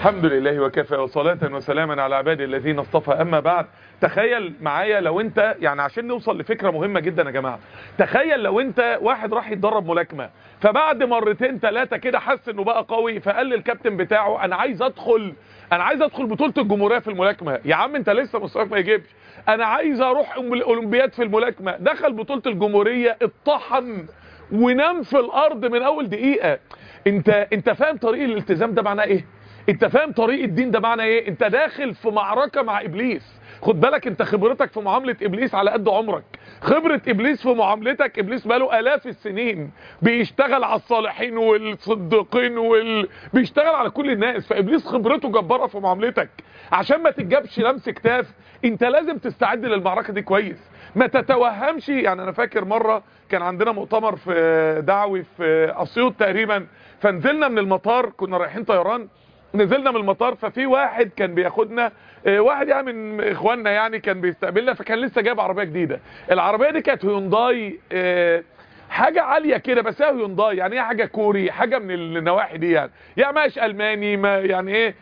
الحمد لله وكفى وصلاة وسلاما على عبادي الذين اصطفى أما بعد تخيل معايا لو انت يعني عشان نوصل لفكرة مهمة جدا يا جماعة تخيل لو انت واحد راح يتدرب ملاكمة فبعد مرتين ثلاثة كده حس انه بقى قوي فقال للكابتن بتاعه انا عايز ادخل انا عايز ادخل بطولة الجمهورية في الملاكمة يا عم انت لسه مستواك ما يجيبش انا عايز اروح الاولمبياد في الملاكمة دخل بطولة الجمهورية اتطحن ونام في الارض من اول دقيقة انت انت فاهم طريق الالتزام ده معناه ايه انت فاهم طريق الدين ده معنى ايه انت داخل في معركة مع ابليس خد بالك انت خبرتك في معاملة ابليس على قد عمرك خبرة ابليس في معاملتك ابليس بقاله الاف السنين بيشتغل على الصالحين والصديقين وال... بيشتغل على كل الناس فابليس خبرته جبارة في معاملتك عشان ما تتجابش لمس كتاف انت لازم تستعد للمعركة دي كويس ما تتوهمش يعني انا فاكر مرة كان عندنا مؤتمر في دعوي في اسيوط تقريبا فنزلنا من المطار كنا رايحين طيران نزلنا من المطار ففي واحد كان بياخدنا واحد يعني من اخواننا يعني كان بيستقبلنا فكان لسه جايب عربيه جديده العربيه دي كانت هيونداي حاجه عاليه كده بس هي هيونداي يعني هي حاجه كوري حاجه من النواحي دي يعني يعني مش الماني ما يعني ايه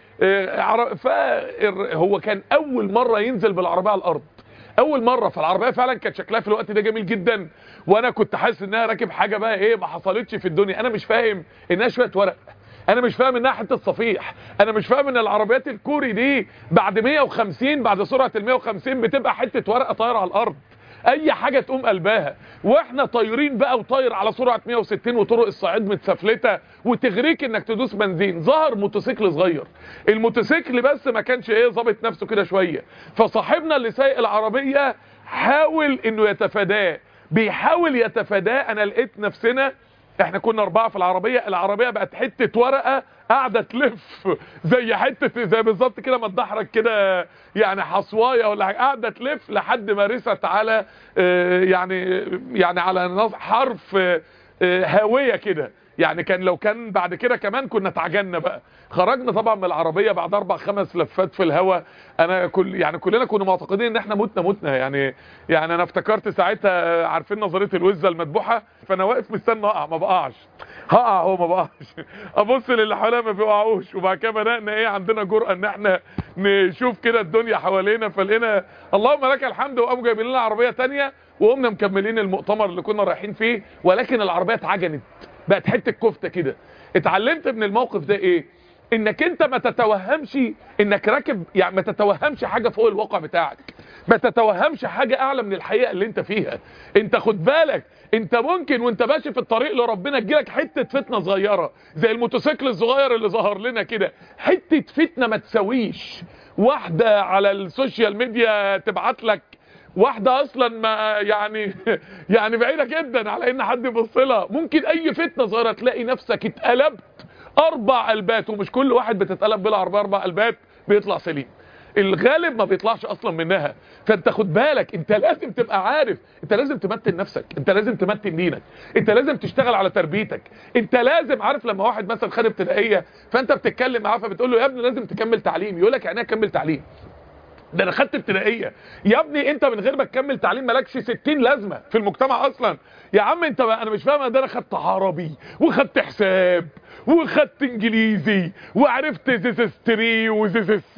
فهو كان اول مره ينزل بالعربيه على الارض اول مره فالعربيه فعلا كانت شكلها في الوقت ده جميل جدا وانا كنت حاسس انها راكب حاجه بقى ايه ما حصلتش في الدنيا انا مش فاهم انها شويه ورق انا مش فاهم انها حته صفيح انا مش فاهم ان العربيات الكوري دي بعد 150 بعد سرعه ال 150 بتبقى حته ورقه طايره على الارض اي حاجه تقوم قلبها واحنا طايرين بقى وطاير على سرعه 160 وطرق الصعيد متسفلته وتغريك انك تدوس بنزين ظهر موتوسيكل صغير الموتوسيكل بس ما كانش ايه ظابط نفسه كده شويه فصاحبنا اللي سايق العربيه حاول انه يتفاداه بيحاول يتفاداه انا لقيت نفسنا احنا كنا اربعة في العربية العربية بقت حتة ورقة قاعدة تلف زي حتة زي بالظبط كده ما تدحرج كده يعني حصواية ولا حاجة قاعدة تلف لحد ما رست على اه يعني يعني على حرف اه هاوية كده يعني كان لو كان بعد كده كمان كنا اتعجلنا بقى خرجنا طبعا من العربية بعد اربع خمس لفات في الهواء انا كل يعني كلنا كنا معتقدين ان احنا متنا متنا يعني يعني انا افتكرت ساعتها عارفين نظريه الوزه المذبوحه فانا واقف مستني اقع ما بقعش هقع هو ما بقعش ابص للي حواليا ما بيقعوش وبعد كده بدانا ايه عندنا جرأه ان احنا نشوف كده الدنيا حوالينا فلقينا اللهم لك الحمد وقاموا جايبين لنا عربيه ثانيه وقمنا مكملين المؤتمر اللي كنا رايحين فيه ولكن العربيه اتعجنت بقت حته كفته كده اتعلمت من الموقف ده ايه انك انت ما تتوهمش انك راكب يعني ما تتوهمش حاجه فوق الواقع بتاعك ما تتوهمش حاجه اعلى من الحقيقه اللي انت فيها انت خد بالك انت ممكن وانت ماشي في الطريق لربنا تجيلك حته فتنه صغيره زي الموتوسيكل الصغير اللي ظهر لنا كده حته فتنه ما تساويش واحده على السوشيال ميديا تبعت لك واحدة اصلا ما يعني يعني بعيدة جدا على ان حد يبص لها ممكن اي فتنة صغيرة تلاقي نفسك اتقلبت اربع قلبات ومش كل واحد بتتقلب بالعربية اربع قلبات بيطلع سليم الغالب ما بيطلعش اصلا منها فانت خد بالك انت لازم تبقى عارف انت لازم تمتن نفسك انت لازم تمتن دينك انت لازم تشتغل على تربيتك انت لازم عارف لما واحد مثلا خد ابتدائيه فانت بتتكلم معاه فبتقول له يا ابني لازم تكمل تعليم يقول لك يعني ايه اكمل تعليم ده انا خدت ابتدائيه يا ابني انت من غير ما تكمل تعليم مالكش 60 لازمه في المجتمع اصلا يا عم انت انا مش فاهم ده انا خدت عربي وخدت حساب وخدت انجليزي وعرفت زيزستري وزيزس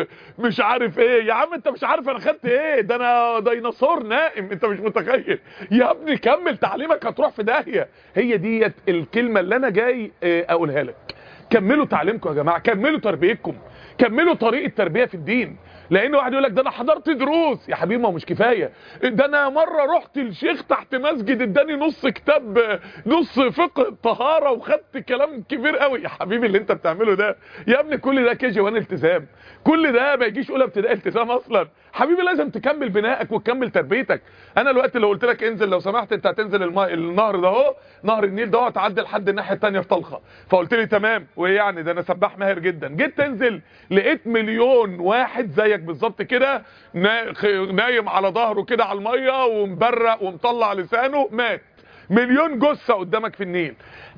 مش عارف ايه يا عم انت مش عارف انا خدت ايه ده انا ديناصور نائم انت مش متخيل يا ابني كمل تعليمك هتروح في داهيه هي ديت الكلمه اللي انا جاي اقولها لك كملوا تعليمكم يا جماعه كملوا تربيتكم كملوا طريقه تربيه في الدين لان واحد يقول لك ده انا حضرت دروس يا حبيبي ما هو مش كفايه ده انا مره رحت الشيخ تحت مسجد اداني نص كتاب نص فقه الطهاره وخدت كلام كبير قوي يا حبيبي اللي انت بتعمله ده يا ابني كل ده كي جي 1 التزام كل ده ما يجيش اولى ابتدائي التزام اصلا حبيبي لازم تكمل بنائك وتكمل تربيتك انا الوقت لو قلت لك انزل لو سمحت انت هتنزل الماء النهر ده اهو نهر النيل ده تعدي لحد الناحيه الثانيه في طلخه فقلت لي تمام وايه يعني ده انا سباح ماهر جدا جيت تنزل لقيت مليون واحد زيك بالظبط كده نايم على ظهره كده على الميه ومبرق ومطلع لسانه مات مليون جثه قدامك في النيل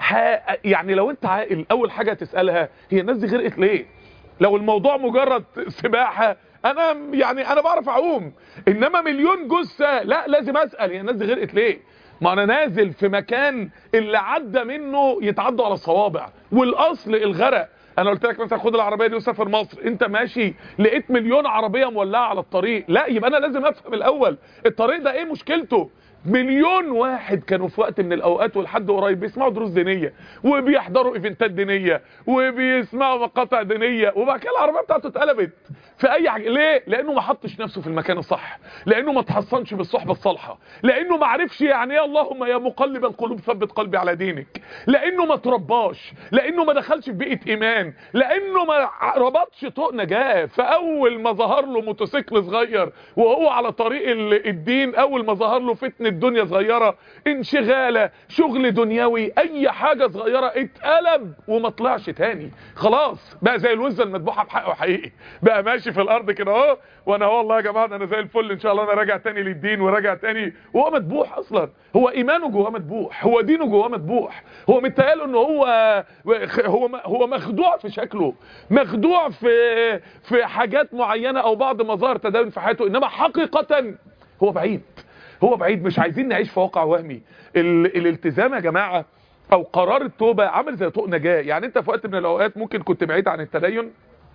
يعني لو انت عاقل اول حاجه تسالها هي الناس دي غرقت ليه لو الموضوع مجرد سباحه انا يعني انا بعرف اعوم انما مليون جثه لا لازم اسال هي الناس دي غرقت ليه ما انا نازل في مكان اللي عدى منه يتعدوا على الصوابع والاصل الغرق انا قلت لك مثلا خد العربيه دي وسافر مصر انت ماشي لقيت مليون عربيه مولعه على الطريق لا يبقى انا لازم افهم الاول الطريق ده ايه مشكلته مليون واحد كانوا في وقت من الاوقات ولحد قريب بيسمعوا دروس دينيه وبيحضروا ايفنتات دينيه وبيسمعوا مقاطع دينيه وبعد كده العربيه بتاعته اتقلبت في اي حاجه ليه لانه ما حطش نفسه في المكان الصح لانه ما تحصنش بالصحبه الصالحه لانه ما عرفش يعني ايه اللهم يا مقلب القلوب ثبت قلبي على دينك لانه ما ترباش لانه ما دخلش في بيئه ايمان لانه ما ربطش طوق نجاه فاول ما ظهر له موتوسيكل صغير وهو على طريق الدين اول ما ظهر له فتنه دنيا صغيره انشغاله شغل دنيوي اي حاجه صغيره اتقلب وما طلعش تاني خلاص بقى زي الوزه المذبوحه بحقه حقيقي بقى ماشي في الارض كده اهو وانا والله يا جماعه انا زي الفل ان شاء الله انا راجع تاني للدين وراجع تاني وهو مذبوح اصلا هو ايمانه جواه مذبوح هو دينه جواه مذبوح هو متهيأله ان هو هو هو مخدوع في شكله مخدوع في في حاجات معينه او بعض مظاهر تدين في حياته انما حقيقه هو بعيد هو بعيد مش عايزين نعيش في واقع وهمي ال الالتزام يا جماعه او قرار التوبه عامل زي طوق نجاه يعني انت في وقت من الاوقات ممكن كنت بعيد عن التدين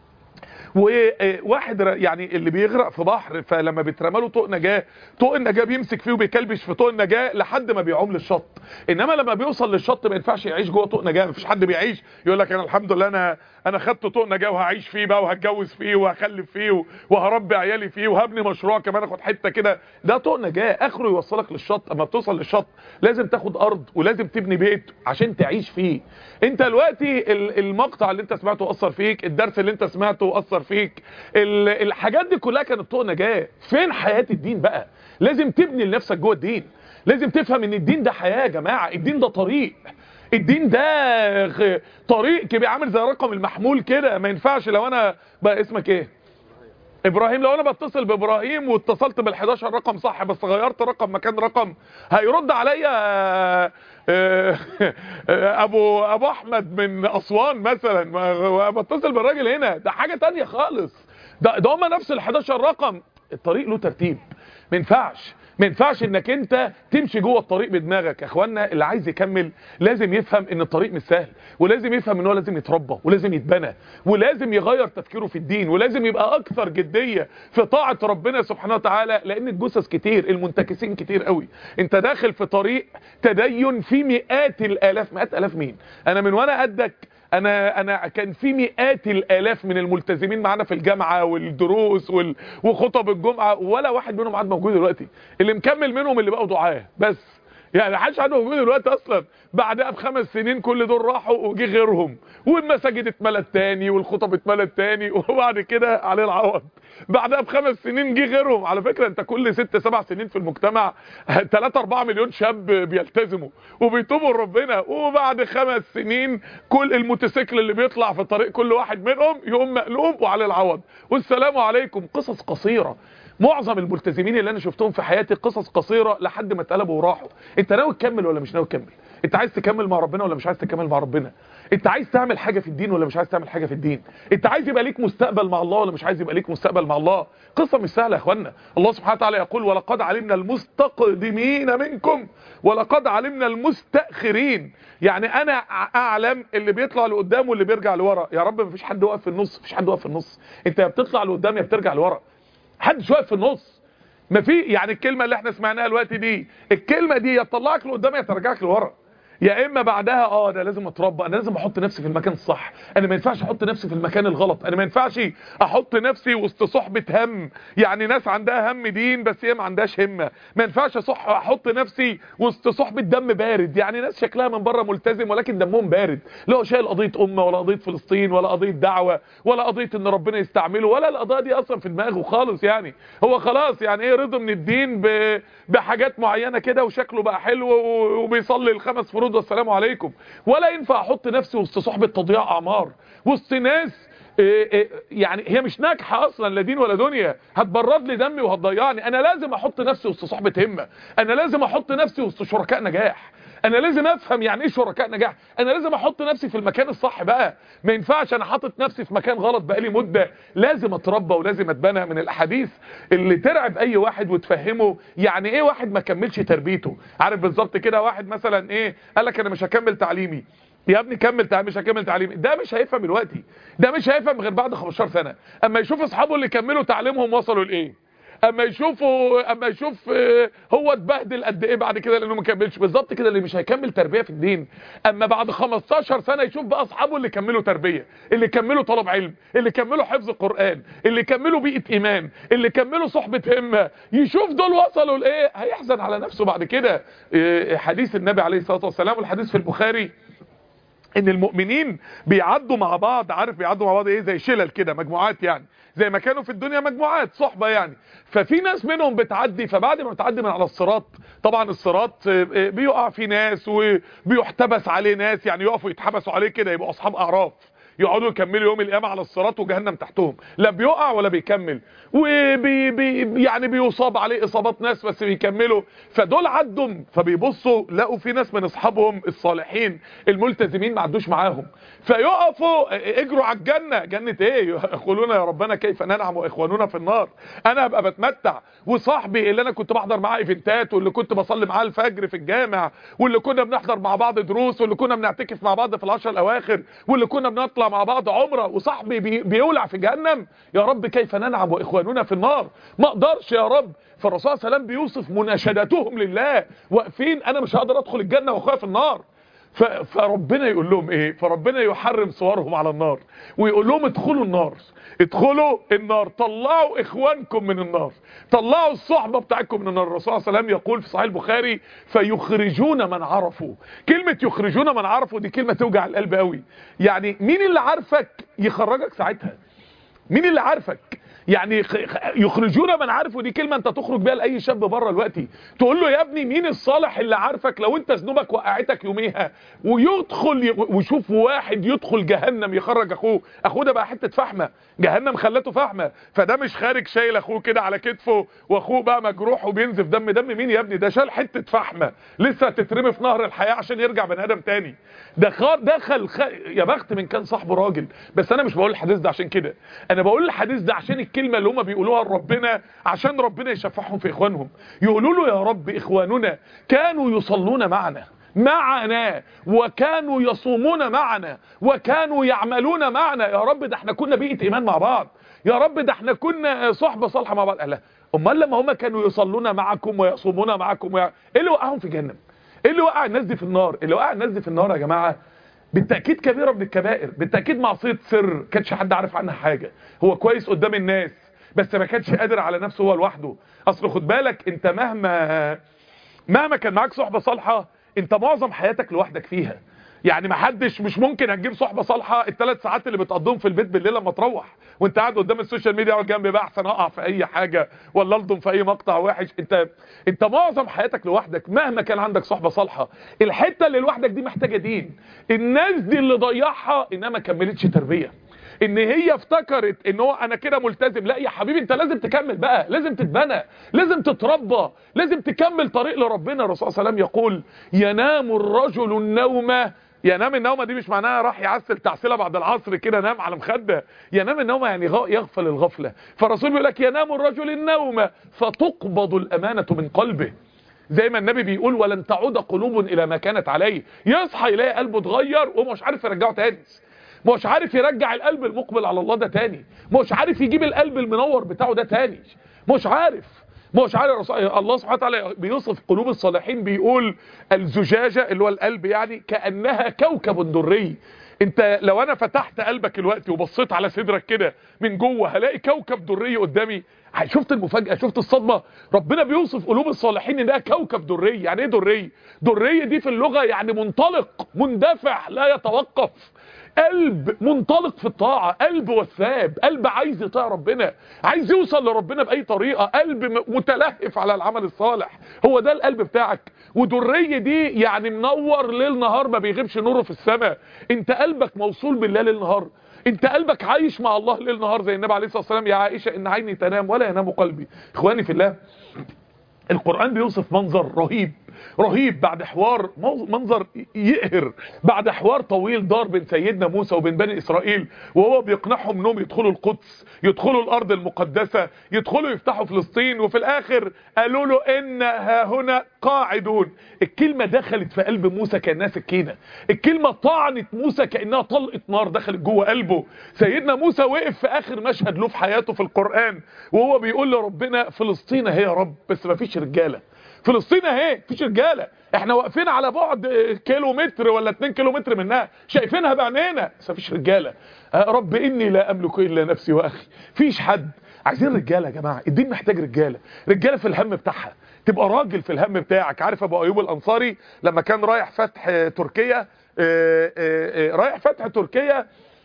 وواحد يعني اللي بيغرق في بحر فلما بيترمى له طوق نجاه طوق النجاه بيمسك فيه وبيكلبش في طوق النجاه لحد ما بيعوم للشط انما لما بيوصل للشط ما ينفعش يعيش جوه طوق نجاه مفيش حد بيعيش يقول لك انا الحمد لله انا انا خدت طوق نجاه وهعيش فيه بقى وهتجوز فيه وهخلف فيه وهربي عيالي فيه وهبني مشروع كمان اخد حته كده ده طوق نجاه اخره يوصلك للشط اما بتوصل للشط لازم تاخد ارض ولازم تبني بيت عشان تعيش فيه انت دلوقتي المقطع اللي انت سمعته اثر فيك الدرس اللي انت سمعته اثر فيك الحاجات دي كلها كانت طوق نجاه فين حياه الدين بقى لازم تبني لنفسك جوه الدين لازم تفهم ان الدين ده حياه يا جماعه الدين ده طريق الدين ده طريق كبير عامل زي رقم المحمول كده ما ينفعش لو انا بقى اسمك ايه ابراهيم لو انا بتصل بابراهيم واتصلت بال11 رقم صح بس غيرت رقم مكان رقم هيرد عليا ابو ابو احمد من اسوان مثلا بتصل بالراجل هنا ده حاجه تانية خالص ده ده هم نفس ال11 رقم الطريق له ترتيب ما ينفعش ما ينفعش انك انت تمشي جوه الطريق بدماغك يا اخوانا اللي عايز يكمل لازم يفهم ان الطريق مش سهل ولازم يفهم ان هو لازم يتربى ولازم يتبنى ولازم يغير تفكيره في الدين ولازم يبقى اكثر جديه في طاعه ربنا سبحانه وتعالى لان الجثث كتير المنتكسين كتير قوي انت داخل في طريق تدين في مئات الالاف مئات الاف مين انا من وانا قدك انا انا كان في مئات الالاف من الملتزمين معانا في الجامعه والدروس وال... وخطب الجمعه ولا واحد منهم عاد موجود دلوقتي اللي مكمل منهم اللي بقوا دعاه بس يعني محدش عنده موجود دلوقتي اصلا بعدها بخمس سنين كل دول راحوا وجي غيرهم والمساجد اتملت تاني والخطب اتملت تاني وبعد كده عليه العوض بعدها بخمس سنين جه غيرهم على فكره انت كل ست سبع سنين في المجتمع 3 4 مليون شاب بيلتزموا وبيتوبوا لربنا وبعد خمس سنين كل الموتوسيكل اللي بيطلع في طريق كل واحد منهم يقوم مقلوب وعليه العوض والسلام عليكم قصص قصيره معظم الملتزمين اللي انا شفتهم في حياتي قصص قصيره لحد ما اتقلبوا وراحوا انت ناوي تكمل ولا مش ناوي تكمل انت عايز تكمل مع ربنا ولا مش عايز تكمل مع ربنا انت عايز تعمل حاجه في الدين ولا مش عايز تعمل حاجه في الدين انت عايز يبقى ليك مستقبل مع الله ولا مش عايز يبقى ليك مستقبل مع الله قصه مش سهله يا اخوانا الله سبحانه وتعالى يقول ولقد علمنا المستقدمين منكم ولقد علمنا المستاخرين يعني انا اعلم اللي بيطلع لقدام واللي بيرجع لورا يا رب مفيش حد واقف في النص مفيش حد واقف في النص انت يا بتطلع لقدام يا بترجع لورا حدش واقف في النص ما في يعني الكلمه اللي احنا سمعناها الوقت دي الكلمه دي يا تطلعك لقدام يا ترجعك لورا يا اما بعدها اه ده لازم اتربى انا لازم احط نفسي في المكان الصح انا ما ينفعش احط نفسي في المكان الغلط انا ما ينفعش احط نفسي وسط صحبه هم يعني ناس عندها هم دين بس هي ما عندهاش همه ما ينفعش صح احط نفسي وسط صحبه دم بارد يعني ناس شكلها من بره ملتزم ولكن دمهم بارد لا هو شايل قضيه امه ولا قضيه فلسطين ولا قضيه دعوه ولا قضيه ان ربنا يستعمله ولا القضيه دي اصلا في دماغه خالص يعني هو خلاص يعني ايه رضا من الدين ب... بحاجات معينه كده وشكله بقى حلو وبيصلي الخمس فروض والسلام عليكم ولا ينفع احط نفسي وسط صحبه تضييع اعمار وسط ناس إيه إيه يعني هي مش ناجحه اصلا لا دين ولا دنيا هتبرد لي دمي وهتضيعني انا لازم احط نفسي وسط صحبه همه انا لازم احط نفسي وسط شركاء نجاح انا لازم افهم يعني ايه شركاء نجاح انا لازم احط نفسي في المكان الصح بقى ما ينفعش انا حاطط نفسي في مكان غلط بقالي مده لازم اتربى ولازم اتبنى من الاحاديث اللي ترعب اي واحد وتفهمه يعني ايه واحد ما كملش تربيته عارف بالظبط كده واحد مثلا ايه قال لك انا مش هكمل تعليمي يا ابني كمل تعليم مش هكمل تعليم ده مش هيفهم دلوقتي ده مش هيفهم غير بعد 15 سنه اما يشوف اصحابه اللي كملوا تعليمهم وصلوا لايه اما يشوفوا اما يشوف آه، هو اتبهدل قد ايه بعد كده لانه ما كملش بالظبط كده اللي مش هيكمل تربيه في الدين اما بعد 15 سنه يشوف بقى اصحابه اللي كملوا تربيه اللي كملوا طلب علم اللي كملوا حفظ قران اللي كملوا بيئه ايمان اللي كملوا صحبه همه يشوف دول وصلوا لايه هيحزن على نفسه بعد كده آه، حديث النبي عليه الصلاه والسلام والحديث في البخاري ان المؤمنين بيعدوا مع بعض عارف بيعدوا مع بعض ايه زي شلل كده مجموعات يعني زي ما كانوا في الدنيا مجموعات صحبة يعني ففي ناس منهم بتعدي فبعد ما بتعدي من على الصراط طبعا الصراط آه، آه، بيقع فيه ناس وبيحتبس عليه ناس يعني يقفوا يتحبسوا عليه كده يبقوا اصحاب اعراف يقعدوا يكملوا يوم القيامه على الصراط وجهنم تحتهم لا بيقع ولا بيكمل وبي بي يعني بيصاب عليه اصابات ناس بس بيكملوا فدول عدوا فبيبصوا لقوا في ناس من اصحابهم الصالحين الملتزمين ما عدوش معاهم فيقفوا اجروا على الجنه جنه ايه يقولون يا ربنا كيف ننعم واخواننا في النار انا هبقى بتمتع وصاحبي اللي انا كنت بحضر معاه ايفنتات واللي كنت بصلي معاه الفجر في الجامع واللي كنا بنحضر مع بعض دروس واللي كنا بنعتكف مع بعض في العشر الاواخر واللي كنا بنطلع مع بعض عمره وصاحبي بي بيولع في جهنم يا رب كيف ننعم واخواننا في النار ما اقدرش يا رب فالرسول صلى الله عليه وسلم بيوصف مناشدتهم لله واقفين انا مش هقدر ادخل الجنه واخويا في النار ف- فربنا يقول لهم ايه فربنا يحرم صورهم على النار ويقول لهم ادخلوا النار ادخلوا النار طلعوا اخوانكم من النار طلعوا الصحبة بتاعتكم من النار الرسول صلى الله عليه وسلم يقول في صحيح البخاري فيخرجون من عرفوا كلمة يخرجون من عرفوا دي كلمة توجع القلب قوي يعني مين اللي عارفك يخرجك ساعتها مين اللي عارفك يعني خ- خ- يخرجون من عارفه دي كلمه انت تخرج بيها لاي شاب بره دلوقتي تقول له يا ابني مين الصالح اللي عارفك لو انت ذنوبك وقعتك يوميها ويدخل ي- ويشوف واحد يدخل جهنم يخرج اخوه اخوه ده بقى حته فحمه جهنم خلته فحمه فده مش خارج شايل اخوه كده على كتفه واخوه بقى مجروح وبينزف دم دم مين يا ابني ده شال حته فحمه لسه هتترمي في نهر الحياه عشان يرجع بني ادم تاني ده خار دخل خ... يا بخت من كان صاحبه راجل بس انا مش بقول الحديث ده عشان كده انا بقول الحديث ده عشان الكلمه اللي هم بيقولوها لربنا عشان ربنا يشفعهم في اخوانهم يقولوا له يا رب اخواننا كانوا يصلون معنا معنا وكانوا يصومون معنا وكانوا يعملون معنا يا رب ده احنا كنا بيئه ايمان مع بعض يا رب ده احنا كنا صحبه صالحه مع بعض قال لا امال لما هم كانوا يصلون معكم ويصومون معكم ويع... ايه اللي وقعهم في جهنم ايه اللي وقع الناس دي في النار اللي وقع الناس دي في النار يا جماعه بالتاكيد كبيره من الكبائر بالتاكيد معصيه سر كانش حد عارف عنها حاجه هو كويس قدام الناس بس ما كانش قادر على نفسه هو لوحده اصل خد بالك انت مهما مهما كان معاك صحبه صالحه انت معظم حياتك لوحدك فيها يعني ما حدش مش ممكن هتجيب صحبه صالحه الثلاث ساعات اللي بتقضيهم في البيت بالليل لما تروح وانت قاعد قدام السوشيال ميديا اقعد جنبي بقى احسن اقع في اي حاجه ولا الضم في اي مقطع وحش انت انت معظم حياتك لوحدك مهما كان عندك صحبه صالحه الحته اللي لوحدك دي محتاجه دين الناس دي اللي ضيعها انها ما كملتش تربيه ان هي افتكرت ان هو انا كده ملتزم لا يا حبيبي انت لازم تكمل بقى لازم تتبنى لازم تتربى لازم تكمل طريق لربنا الرسول صلى الله عليه وسلم يقول ينام الرجل النوم ينام النومه دي مش معناها راح يعسل تعسيله بعد العصر كده نام على مخده ينام النومه يعني غ- يغفل الغفله فالرسول بيقول لك ينام الرجل النوم فتقبض الامانه من قلبه زي ما النبي بيقول ولن تعود قلوب الى ما كانت عليه يصحى يلاقي قلبه اتغير ومش عارف يرجعه تاني مش عارف يرجع القلب المقبل على الله ده تاني مش عارف يجيب القلب المنور بتاعه ده تاني مش عارف مش عارف الرسول- الله سبحانه وتعالى بيوصف قلوب الصالحين بيقول الزجاجة اللي هو القلب يعني كأنها كوكب دري انت لو انا فتحت قلبك الوقت وبصيت على صدرك كده من جوه هلاقي كوكب دري قدامي شفت المفاجأة شفت الصدمة ربنا بيوصف قلوب الصالحين انها كوكب دري يعني ايه دري دري دي في اللغة يعني منطلق مندفع لا يتوقف قلب منطلق في الطاعة قلب وثاب قلب عايز يطيع ربنا عايز يوصل لربنا بأي طريقة قلب م- متلهف على العمل الصالح هو ده القلب بتاعك ودرية دي يعني منور ليل نهار ما بيغيبش نوره في السماء انت قلبك موصول بالله ليل نهار انت قلبك عايش مع الله ليل نهار زي النبي عليه الصلاة والسلام يا عائشة ان عيني تنام ولا ينام قلبي اخواني في الله القرآن بيوصف منظر رهيب رهيب بعد حوار منظر يقهر بعد حوار طويل دار بين سيدنا موسى وبين بني اسرائيل وهو بيقنعهم انهم يدخلوا القدس يدخلوا الارض المقدسة يدخلوا يفتحوا فلسطين وفي الاخر قالوا له ان ها هنا قاعدون الكلمة دخلت في قلب موسى كأنها سكينة الكلمة طعنت موسى كأنها طلقة نار دخلت جوه قلبه سيدنا موسى وقف في اخر مشهد له في حياته في القرآن وهو بيقول لربنا فلسطين اهي يا رب بس ما فيش رجالة فلسطين اهي مفيش رجاله احنا واقفين على بعد كيلو متر ولا 2 كيلو متر منها شايفينها بعينينا بس مفيش رجاله يا رب اني لا املك الا نفسي واخي فيش حد عايزين رجاله يا جماعه الدين محتاج رجاله رجاله في الهم بتاعها تبقى راجل في الهم بتاعك عارف ابو ايوب الانصاري لما كان رايح فتح تركيا رايح فتح تركيا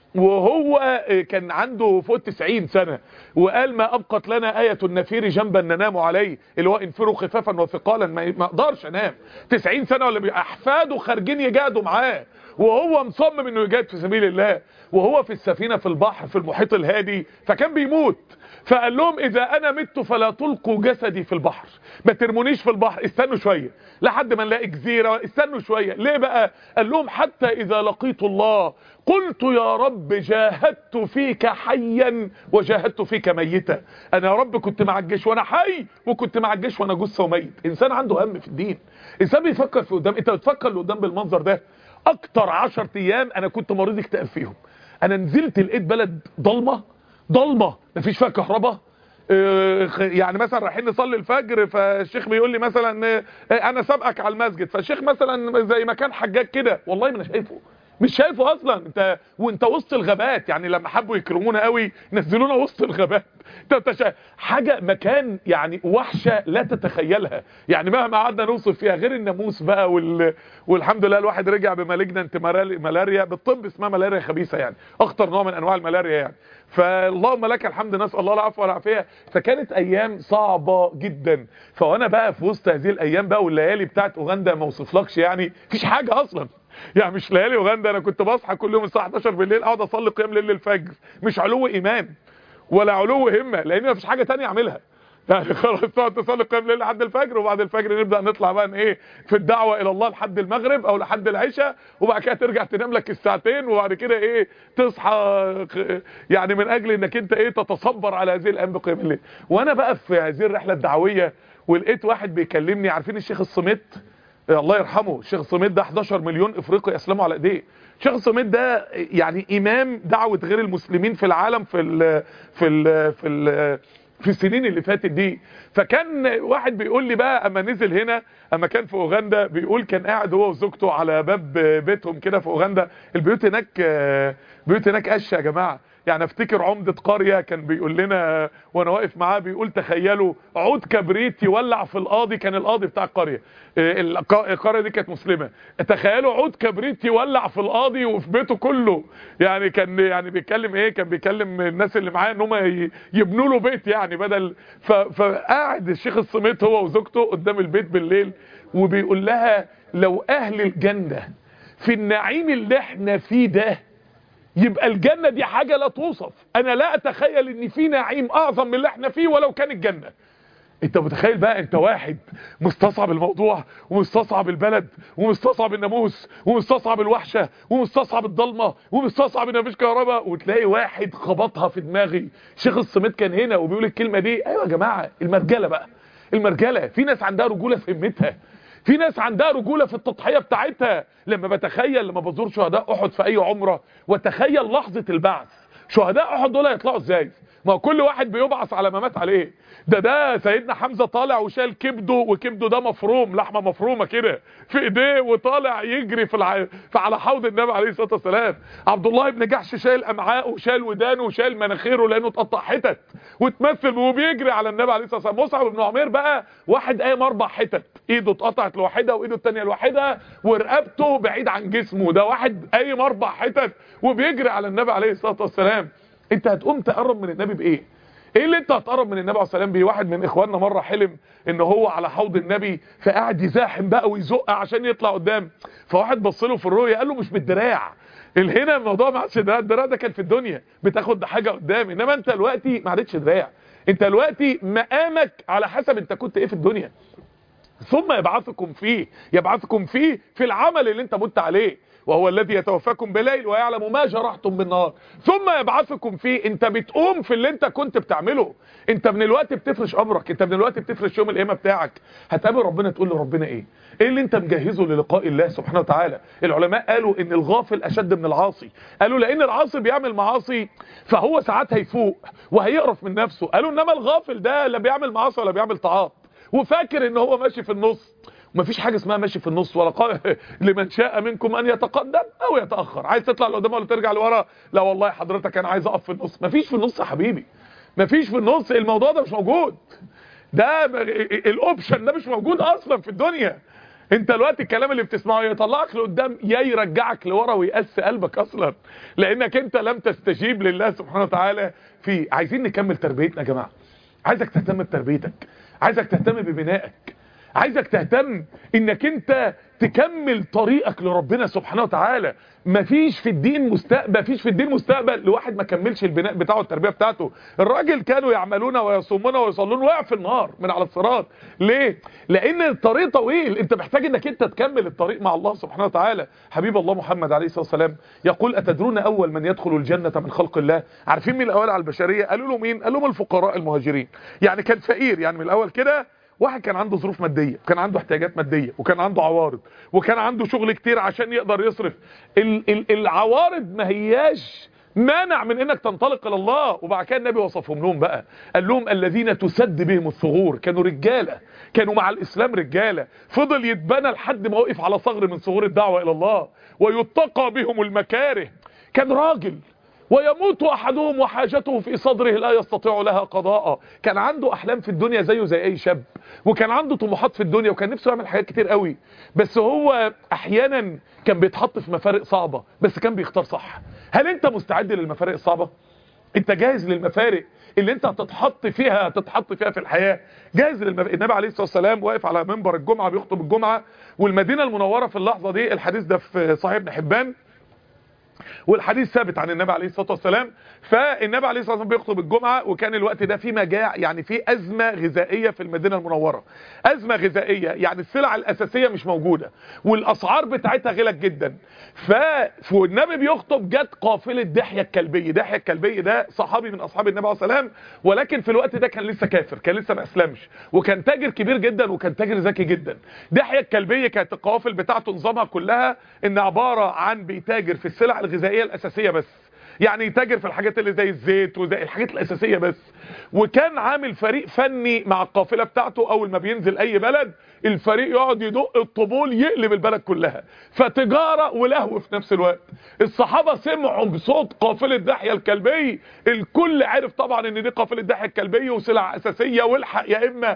وهو كان عنده فوق 90 سنة وقال ما أبقت لنا آية النفير جنبا ننام عليه اللي هو انفروا خفافا وثقالا ما اقدرش انام 90 سنة ولا أحفاده خارجين يجادوا معاه وهو مصمم انه يجاهد في سبيل الله وهو في السفينة في البحر في المحيط الهادي فكان بيموت فقال لهم اذا انا مت فلا تلقوا جسدي في البحر ما ترمونيش في البحر استنوا شوية لحد ما نلاقي جزيرة استنوا شوية ليه بقى قال لهم حتى اذا لقيت الله قلت يا رب جاهدت فيك حيا وجاهدت فيك ميتا انا يا رب كنت مع الجيش وانا حي وكنت مع الجيش وانا جثه وميت انسان عنده هم في الدين انسان بيفكر في قدام انت بتفكر لقدام بالمنظر ده اكتر 10 ايام انا كنت مريض اكتئاب فيهم انا نزلت لقيت بلد ضلمه ضلمه مفيش فيها كهرباء يعني مثلا رايحين نصلي الفجر فالشيخ بيقول لي مثلا انا سابقك على المسجد فالشيخ مثلا زي ما كان حجاج كده والله ما انا شايفه مش شايفه اصلا انت وانت وسط الغابات يعني لما حبوا يكرمونا قوي نزلونا وسط الغابات انت شا... حاجه مكان يعني وحشه لا تتخيلها يعني مهما قعدنا نوصف فيها غير الناموس بقى وال... والحمد لله الواحد رجع بمالجنانت ملاريا بالطب اسمها ملاريا خبيثه يعني اخطر نوع من انواع الملاريا يعني فاللهم لك الحمد نسال الله العفو والعافيه فكانت ايام صعبه جدا فوانا بقى في وسط هذه الايام بقى والليالي بتاعت اوغندا ما اوصفلكش يعني مفيش حاجه اصلا يعني مش ليالي اوغندا انا كنت بصحى كل يوم الساعه 11 بالليل اقعد اصلي قيام ليل الفجر مش علو ايمان ولا علو همه لان مفيش حاجه تانية اعملها يعني خلاص تقعد تصلي قيام ليل لحد الفجر وبعد الفجر نبدا نطلع بقى ايه في الدعوه الى الله لحد المغرب او لحد العشاء وبعد كده ترجع تنام لك الساعتين وبعد كده ايه تصحى يعني من اجل انك انت ايه تتصبر على هذه الايام بقيام الليل وانا بقى في هذه الرحله الدعويه ولقيت واحد بيكلمني عارفين الشيخ الصمت الله يرحمه الشيخ الصمت ده 11 مليون افريقي اسلموا على ايديه الشيخ الصمت ده يعني امام دعوه غير المسلمين في العالم في ال في ال في ال في السنين اللي فاتت دي فكان واحد بيقول لي بقى اما نزل هنا اما كان في اوغندا بيقول كان قاعد هو وزوجته على باب بيتهم كده في اوغندا البيوت هناك بيوت هناك قشه يا جماعه يعني افتكر عمدة قرية كان بيقول لنا وانا واقف معاه بيقول تخيلوا عود كبريت يولع في القاضي كان القاضي بتاع القرية القرية دي كانت مسلمة تخيلوا عود كبريت يولع في القاضي وفي بيته كله يعني كان يعني بيتكلم ايه كان بيكلم الناس اللي معاه ان هم يبنوا له بيت يعني بدل فقاعد الشيخ الصميت هو وزوجته قدام البيت بالليل وبيقول لها لو اهل الجنة في النعيم اللي احنا فيه ده يبقى الجنة دي حاجة لا توصف انا لا اتخيل ان في نعيم اعظم من اللي احنا فيه ولو كان الجنة انت متخيل بقى انت واحد مستصعب الموضوع ومستصعب البلد ومستصعب الناموس ومستصعب الوحشة ومستصعب الضلمة ومستصعب ان مفيش كهرباء وتلاقي واحد خبطها في دماغي شيخ الصمت كان هنا وبيقول الكلمة دي ايوه يا جماعة المرجلة بقى المرجلة في ناس عندها رجولة في همتها في ناس عندها رجولة في التضحية بتاعتها لما بتخيل لما بزور شهداء احد في اي عمرة وتخيل لحظة البعث شهداء احد دول هيطلعوا ازاي ما كل واحد بيبعث على ما مات عليه ده ده سيدنا حمزة طالع وشال كبده وكبده ده مفروم لحمة مفرومة كده في ايديه وطالع يجري في, الع... في على حوض النبي عليه الصلاة والسلام عبد الله بن جحش شال امعاءه وشال ودانه وشال مناخيره لانه اتقطع حتت وتمثل وهو بيجري على النبي عليه الصلاة والسلام مصعب بن عمير بقى واحد قايم اربع حتت ايده اتقطعت لوحدها وايده الثانيه لوحدها ورقبته بعيد عن جسمه ده واحد قايم اربع حتت وبيجري على النبي عليه الصلاة والسلام انت هتقوم تقرب من النبي بايه ايه اللي انت هتقرب من النبي عليه الصلاه والسلام بيه واحد من اخواننا مره حلم ان هو على حوض النبي فقاعد يزاحم بقى ويزق عشان يطلع قدام فواحد بص له في الرؤيه قال له مش بالدراع هنا الموضوع ما عادش دراع الدراع ده كان في الدنيا بتاخد حاجه قدام انما انت دلوقتي ما عادتش دراع انت دلوقتي مقامك على حسب انت كنت ايه في الدنيا ثم يبعثكم فيه يبعثكم فيه في العمل اللي انت مت عليه وهو الذي يتوفاكم بليل ويعلم ما جرحتم بالنهار ثم يبعثكم فيه انت بتقوم في اللي انت كنت بتعمله انت من الوقت بتفرش امرك انت من الوقت بتفرش يوم القيامه بتاعك هتقابل ربنا تقول لربنا ايه ايه اللي انت مجهزه للقاء الله سبحانه وتعالى العلماء قالوا ان الغافل اشد من العاصي قالوا لان العاصي بيعمل معاصي فهو ساعات هيفوق وهيقرف من نفسه قالوا انما الغافل ده لا بيعمل معاصي ولا بيعمل طاعات وفاكر ان هو ماشي في النص ومفيش حاجه اسمها ماشي في النص ولا قال لمن شاء منكم ان يتقدم او يتاخر عايز تطلع لقدام ولا ترجع لورا لا والله حضرتك انا عايز اقف في النص مفيش في النص يا حبيبي مفيش في النص الموضوع ده مش موجود ده الاوبشن ده مش موجود اصلا في الدنيا انت دلوقتي الكلام اللي بتسمعه يطلعك لقدام يا يرجعك لورا ويقس قلبك اصلا لانك انت لم تستجيب لله سبحانه وتعالى في عايزين نكمل تربيتنا يا جماعه عايزك تهتم بتربيتك عايزك تهتم ببنائك عايزك تهتم انك انت تكمل طريقك لربنا سبحانه وتعالى مفيش في الدين مستقبل مفيش في الدين مستقبل لواحد ما كملش البناء بتاعه التربيه بتاعته الراجل كانوا يعملون ويصومون ويصلون وقع في النار من على الصراط ليه لان الطريق طويل انت محتاج انك انت تكمل الطريق مع الله سبحانه وتعالى حبيب الله محمد عليه الصلاه والسلام يقول اتدرون اول من يدخل الجنه من خلق الله عارفين مين الاول على البشريه قالوا له مين قالوا لهم الفقراء المهاجرين يعني كان فقير يعني من الاول كده واحد كان عنده ظروف ماديه وكان عنده احتياجات ماديه وكان عنده عوارض وكان عنده شغل كتير عشان يقدر يصرف ال ال العوارض ما هياش مانع من انك تنطلق الى الله وبعد كده النبي وصفهم لهم بقى قال لهم الذين تسد بهم الثغور كانوا رجاله كانوا مع الاسلام رجاله فضل يتبنى لحد ما وقف على ثغر من ثغور الدعوه الى الله ويتقى بهم المكاره كان راجل ويموت احدهم وحاجته في صدره لا يستطيع لها قضاء كان عنده احلام في الدنيا زيه زي اي شاب وكان عنده طموحات في الدنيا وكان نفسه يعمل حاجات كتير قوي بس هو احيانا كان بيتحط في مفارق صعبة بس كان بيختار صح هل انت مستعد للمفارق الصعبة انت جاهز للمفارق اللي انت هتتحط فيها هتتحط فيها في الحياة جاهز للمف... النبي عليه الصلاة والسلام واقف على منبر الجمعة بيخطب الجمعة والمدينة المنورة في اللحظة دي الحديث ده في صحيح ابن حبان والحديث ثابت عن النبي عليه الصلاه والسلام فالنبي عليه الصلاه والسلام بيخطب الجمعه وكان الوقت ده في مجاع يعني في ازمه غذائيه في المدينه المنوره ازمه غذائيه يعني السلع الاساسيه مش موجوده والاسعار بتاعتها غلت جدا ف والنبي بيخطب جت قافله دحيه الكلبي دحيه الكلبي ده صحابي من اصحاب النبي عليه الصلاه والسلام ولكن في الوقت ده كان لسه كافر كان لسه ما اسلمش وكان تاجر كبير جدا وكان تاجر ذكي جدا دحيه الكلبي كانت القوافل بتاعته نظامها كلها ان عباره عن بيتاجر في السلع الغذائيه الاساسيه بس يعني يتاجر في الحاجات اللي زي الزيت وزي الحاجات الاساسيه بس وكان عامل فريق فني مع القافله بتاعته اول ما بينزل اي بلد الفريق يقعد يدق الطبول يقلب البلد كلها فتجاره ولهو في نفس الوقت الصحابه سمعوا بصوت قافله دحيه الكلبي الكل عرف طبعا ان دي قافله دحيه الكلبي وسلع اساسيه والحق يا اما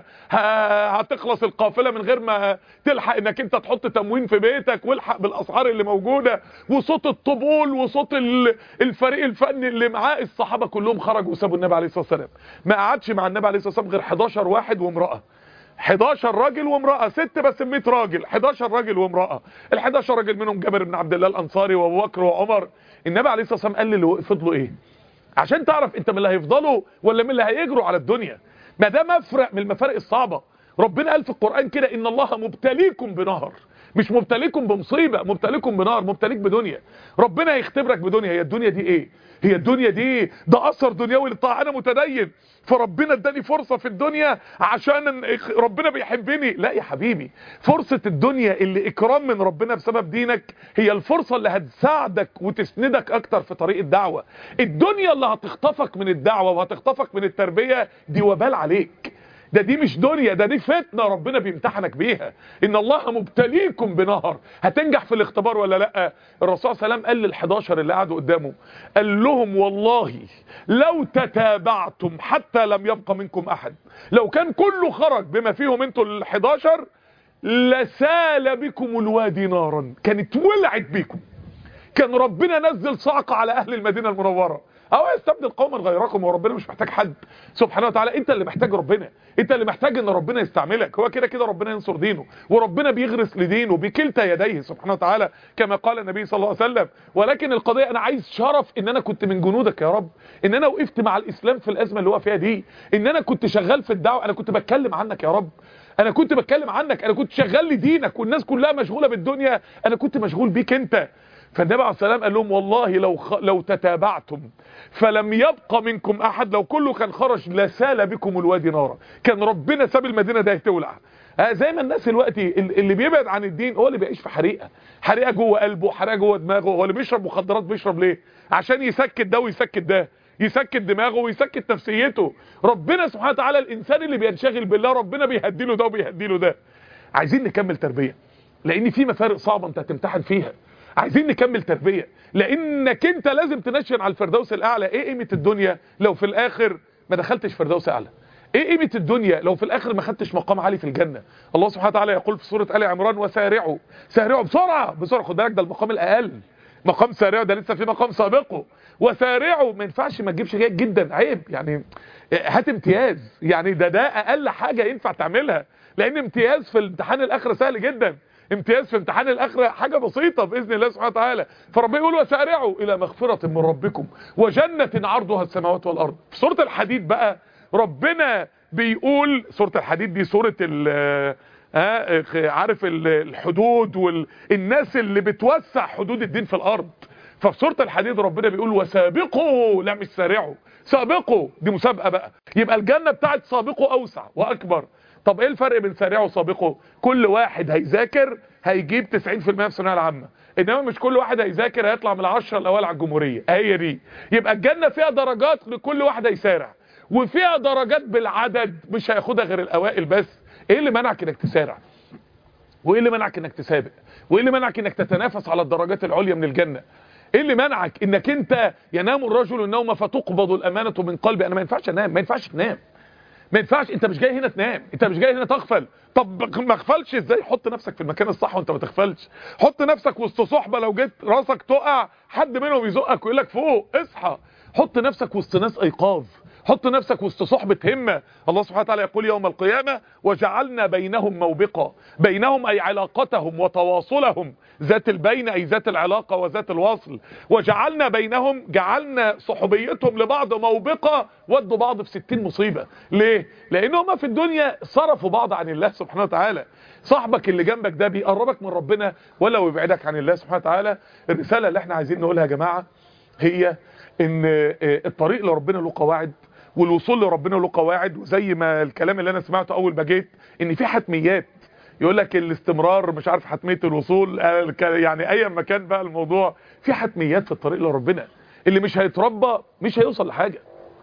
هتخلص القافله من غير ما تلحق انك انت تحط تموين في بيتك والحق بالاسعار اللي موجوده وصوت الطبول وصوت الفريق الفني اللي معاه الصحابه كلهم خرجوا وسابوا النبي عليه الصلاه والسلام ما قعدش مع النبي عليه الصلاه والسلام غير 11 واحد وامراه 11 راجل وامراه ست بس 100 راجل 11 راجل وامراه ال 11 راجل منهم جابر بن عبد الله الانصاري وابو بكر وعمر النبي عليه الصلاه والسلام قال اللي فضلوا ايه عشان تعرف انت من اللي هيفضلوا ولا من اللي هيجروا على الدنيا ما ده مفرق من المفارق الصعبه ربنا قال في القران كده ان الله مبتليكم بنهر مش مبتليكم بمصيبه مبتليكم بنار مبتليك بدنيا ربنا هيختبرك بدنيا هي الدنيا دي ايه هي الدنيا دي ده اثر دنيوي للطاعه انا متدين فربنا اداني فرصه في الدنيا عشان ربنا بيحبني لا يا حبيبي فرصه الدنيا اللي اكرام من ربنا بسبب دينك هي الفرصه اللي هتساعدك وتسندك اكتر في طريق الدعوه الدنيا اللي هتخطفك من الدعوه وهتخطفك من التربيه دي وبال عليك ده دي مش دنيا ده دي فتنة ربنا بيمتحنك بيها ان الله مبتليكم بنهر هتنجح في الاختبار ولا لا الرسول صلى الله عليه وسلم قال لل11 اللي قعدوا قدامه قال لهم والله لو تتابعتم حتى لم يبق منكم احد لو كان كله خرج بما فيهم انتوا ال11 لسال بكم الوادي نارا كانت ولعت بيكم كان ربنا نزل صعقة على اهل المدينة المنورة او يستبدل قوما غيركم وربنا مش محتاج حد سبحانه وتعالى انت اللي محتاج ربنا انت اللي محتاج ان ربنا يستعملك هو كده كده ربنا ينصر دينه وربنا بيغرس لدينه بكلتا يديه سبحانه وتعالى كما قال النبي صلى الله عليه وسلم ولكن القضيه انا عايز شرف ان انا كنت من جنودك يا رب ان انا وقفت مع الاسلام في الازمه اللي هو فيها دي ان انا كنت شغال في الدعوه انا كنت بتكلم عنك يا رب انا كنت بتكلم عنك انا كنت شغال لدينك والناس كلها مشغوله بالدنيا انا كنت مشغول بيك انت فالنبي عليه السلام قال لهم والله لو خ... لو تتابعتم فلم يبقى منكم احد لو كله كان خرج لسال بكم الوادي نارا كان ربنا ساب المدينه ده تولع آه زي ما الناس دلوقتي اللي بيبعد عن الدين هو اللي بيعيش في حريقه حريقه جوه قلبه حريقه جوه دماغه هو اللي بيشرب مخدرات بيشرب ليه عشان يسكت ده ويسكت ده يسكت دماغه ويسكت نفسيته ربنا سبحانه وتعالى الانسان اللي بينشغل بالله ربنا بيهديله ده وبيهديله ده عايزين نكمل تربيه لان في مفارق صعبه انت هتمتحن فيها عايزين نكمل تربيه لانك انت لازم تنشن على الفردوس الاعلى ايه قيمه الدنيا لو في الاخر ما دخلتش فردوس اعلى ايه قيمه الدنيا لو في الاخر ما خدتش مقام عالي في الجنه الله سبحانه وتعالى يقول في سوره ال عمران وسارعوا سارعوا بسرعه بسرعه خد بالك ده المقام الاقل مقام سارعوا ده لسه في مقام سابقه وسارعوا ما ينفعش ما تجيبش جيد جدا عيب يعني هات امتياز يعني ده ده اقل حاجه ينفع تعملها لان امتياز في الامتحان الاخره سهل جدا امتياز في امتحان الاخره حاجه بسيطه باذن الله سبحانه وتعالى فربنا يقول وسارعوا الى مغفره من ربكم وجنه عرضها السماوات والارض في سوره الحديد بقى ربنا بيقول سوره الحديد دي سوره ال عارف الحدود والناس اللي بتوسع حدود الدين في الارض ففي سوره الحديد ربنا بيقول وسابقوا لا مش سارعوا سابقوا دي مسابقه بقى يبقى الجنه بتاعت سابقوا اوسع واكبر طب ايه الفرق بين سارعوا وسابقوا كل واحد هيذاكر هيجيب 90% في الثانويه العامه انما مش كل واحد هيذاكر هيطلع من العشرة الاوائل على الجمهوريه هي دي يبقى الجنه فيها درجات لكل واحد هيسارع وفيها درجات بالعدد مش هياخدها غير الاوائل بس ايه اللي منعك انك تسارع وايه اللي منعك انك تسابق وايه اللي منعك انك تتنافس على الدرجات العليا من الجنه ايه اللي منعك انك انت ينام الرجل النوم فتقبض الامانه من قلبي انا ما ينفعش انام ما ينفعش تنام ما ينفعش انت مش جاي هنا تنام انت مش جاي هنا تغفل طب ما اغفلش ازاي حط نفسك في المكان الصح وانت ما تغفلش حط نفسك وسط صحبه لو جيت راسك تقع حد منهم يزقك ويقول لك فوق اصحى حط نفسك وسط ناس ايقاظ حط نفسك وسط صحبة همة الله سبحانه وتعالى يقول يوم القيامة وجعلنا بينهم موبقا بينهم أي علاقتهم وتواصلهم ذات البين أي ذات العلاقة وذات الوصل وجعلنا بينهم جعلنا صحبيتهم لبعض موبقة ودوا بعض في ستين مصيبة ليه؟ لأنهم في الدنيا صرفوا بعض عن الله سبحانه وتعالى صاحبك اللي جنبك ده بيقربك من ربنا ولا ويبعدك عن الله سبحانه وتعالى الرسالة اللي احنا عايزين نقولها يا جماعة هي ان الطريق لربنا له قواعد والوصول لربنا له قواعد وزي ما الكلام اللي انا سمعته اول ما جيت ان في حتميات يقول لك الاستمرار مش عارف حتميه الوصول يعني ايا ما كان بقى الموضوع في حتميات في الطريق لربنا اللي مش هيتربى مش هيوصل لحاجه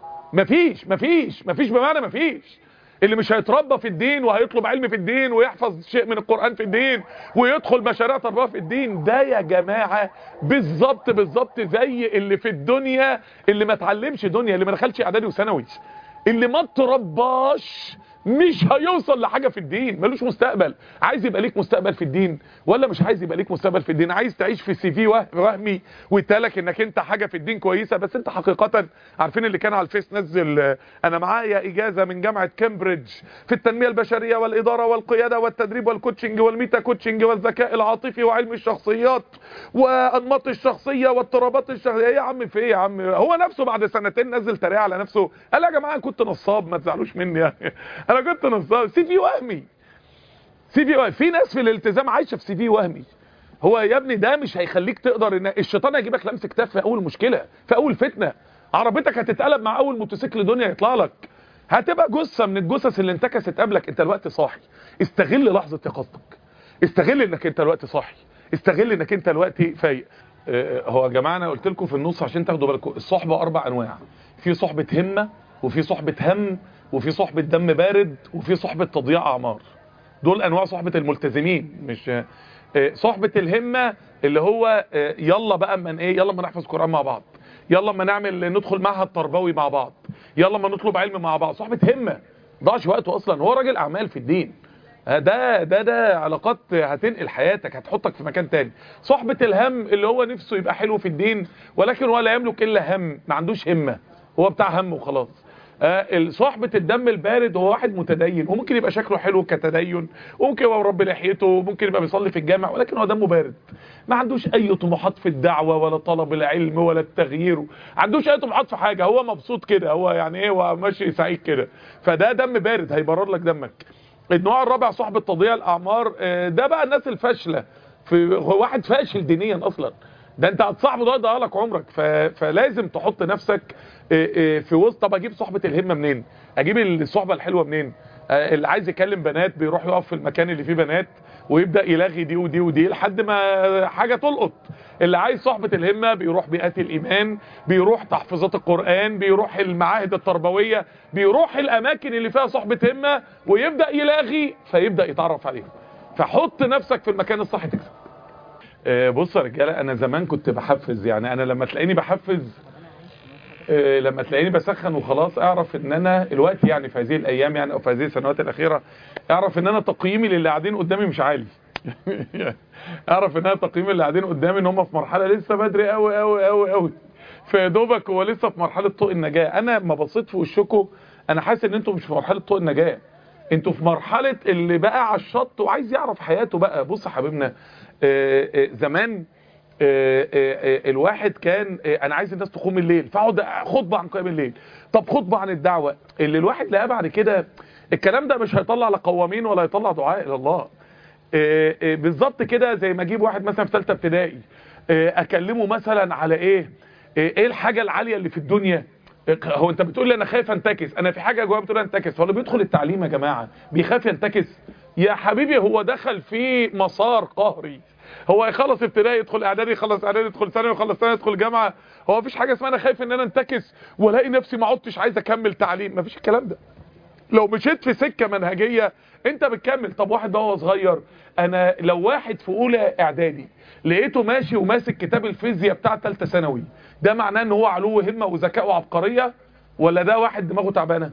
مفيش مفيش مفيش بمعنى مفيش اللي مش هيتربى في الدين وهيطلب علم في الدين ويحفظ شيء من القرآن في الدين ويدخل مشاريع تربيه في الدين ده يا جماعة بالظبط بالظبط زي اللي في الدنيا اللي ما اتعلمش دنيا اللي ما دخلش اعدادي وثانوي اللي ما اترباش مش هيوصل لحاجة في الدين ملوش مستقبل عايز يبقى ليك مستقبل في الدين ولا مش عايز يبقى ليك مستقبل في الدين عايز تعيش في سي في وهمي ويتالك انك انت حاجة في الدين كويسة بس انت حقيقة عارفين اللي كان على الفيس نزل انا معايا اجازة من جامعة كامبريدج في التنمية البشرية والادارة والقيادة والتدريب والكوتشنج والميتا كوتشنج والذكاء العاطفي وعلم الشخصيات وانماط الشخصية واضطرابات الشخصية يا عم في ايه يا عم هو نفسه بعد سنتين نزل تريقة على نفسه قال يا جماعة كنت نصاب ما تزعلوش مني يعني انا كنت نصاب سي في وهمي سي في وهمي في ناس في الالتزام عايشه في سي في وهمي هو يا ابني ده مش هيخليك تقدر ان الشيطان هيجيبك لمس كتاف في اول مشكله في اول فتنه عربيتك هتتقلب مع اول موتوسيكل دنيا يطلع لك هتبقى جثه من الجثث اللي انتكست قبلك انت الوقت صاحي استغل لحظه يقظتك استغل انك انت الوقت صاحي استغل انك انت الوقت فايق هو يا جماعه انا قلت لكم في النص عشان تاخدوا بالكم الصحبه اربع انواع في صحبه همه وفي صحبه هم وفي صحبة دم بارد وفي صحبة تضييع أعمار دول أنواع صحبة الملتزمين مش صحبة الهمة اللي هو يلا بقى من ايه يلا ما نحفظ قرآن مع بعض يلا ما نعمل ندخل معهد تربوي مع بعض يلا ما نطلب علم مع بعض صحبة همة ضاعش وقته أصلا هو راجل أعمال في الدين ده ده ده علاقات هتنقل حياتك هتحطك في مكان تاني صحبة الهم اللي هو نفسه يبقى حلو في الدين ولكن هو لا يملك إلا هم ما عندوش همة هو بتاع هم وخلاص آه صحبة الدم البارد هو واحد متدين وممكن يبقى شكله حلو كتدين وممكن يبقى مربي لحيته وممكن يبقى بيصلي في الجامع ولكن هو دمه بارد ما عندوش اي طموحات في الدعوة ولا طلب العلم ولا التغيير ما عندوش اي طموحات في حاجة هو مبسوط كده هو يعني ايه هو ماشي سعيد كده فده دم بارد هيبرر لك دمك النوع الرابع صحبة تضييع الاعمار آه، ده بقى الناس الفاشله في هو واحد فاشل دينيا اصلا ده انت هتصاحبه ده يضيع لك عمرك ف... فلازم تحط نفسك آه، آه، في وسط طب اجيب صحبه الهمه منين اجيب الصحبه الحلوه منين آه، اللي عايز يكلم بنات بيروح يقف في المكان اللي فيه بنات ويبدا يلاغي دي ودي ودي لحد ما حاجه تلقط اللي عايز صحبه الهمه بيروح بيئات الايمان بيروح تحفيظات القران بيروح المعاهد التربويه بيروح الاماكن اللي فيها صحبه همه ويبدا يلاغي فيبدا يتعرف عليهم فحط نفسك في المكان الصح تكسب آه، بص يا رجاله انا زمان كنت بحفز يعني انا لما تلاقيني بحفز آه، لما تلاقيني بسخن وخلاص اعرف ان انا الوقت يعني في هذه الايام يعني او في هذه السنوات الاخيره اعرف ان انا تقييمي للي قاعدين قدامي مش عالي اعرف ان انا تقييمي اللي قاعدين قدامي ان هم في مرحله لسه بدري قوي قوي قوي قوي فيا دوبك هو لسه في مرحله طوق النجاه انا ما بصيت في وشكم انا حاسس ان انتم مش في مرحله طوق النجاه انتوا في مرحله اللي بقى على الشط وعايز يعرف حياته بقى بص يا حبيبنا آه، آه، زمان آه، آه، آه، الواحد كان آه، انا عايز الناس تقوم الليل فاقعد خطبه عن قيام الليل طب خطبه عن الدعوه اللي الواحد لقاه بعد كده الكلام ده مش هيطلع لا قوامين ولا هيطلع دعاء الى الله آه، آه، بالظبط كده زي ما اجيب واحد مثلا في ثالثه ابتدائي آه، اكلمه مثلا على ايه آه، ايه الحاجه العاليه اللي في الدنيا آه، هو انت بتقول لي انا خايف انتكس انا في حاجه جوه بتقول انتكس هو اللي بيدخل التعليم يا جماعه بيخاف ينتكس يا حبيبي هو دخل في مسار قهري هو يخلص ابتدائي يدخل اعدادي يخلص اعدادي يدخل ثانوي يخلص ثانوي يدخل جامعه هو مفيش حاجه اسمها انا خايف ان انا انتكس والاقي نفسي ما عدتش عايز اكمل تعليم مفيش الكلام ده لو مشيت في سكه منهجيه انت بتكمل طب واحد بقى وهو صغير انا لو واحد في اولى اعدادي لقيته ماشي وماسك كتاب الفيزياء بتاع ثالثه ثانوي ده معناه ان هو علو همه وذكاء وعبقريه ولا ده واحد دماغه تعبانه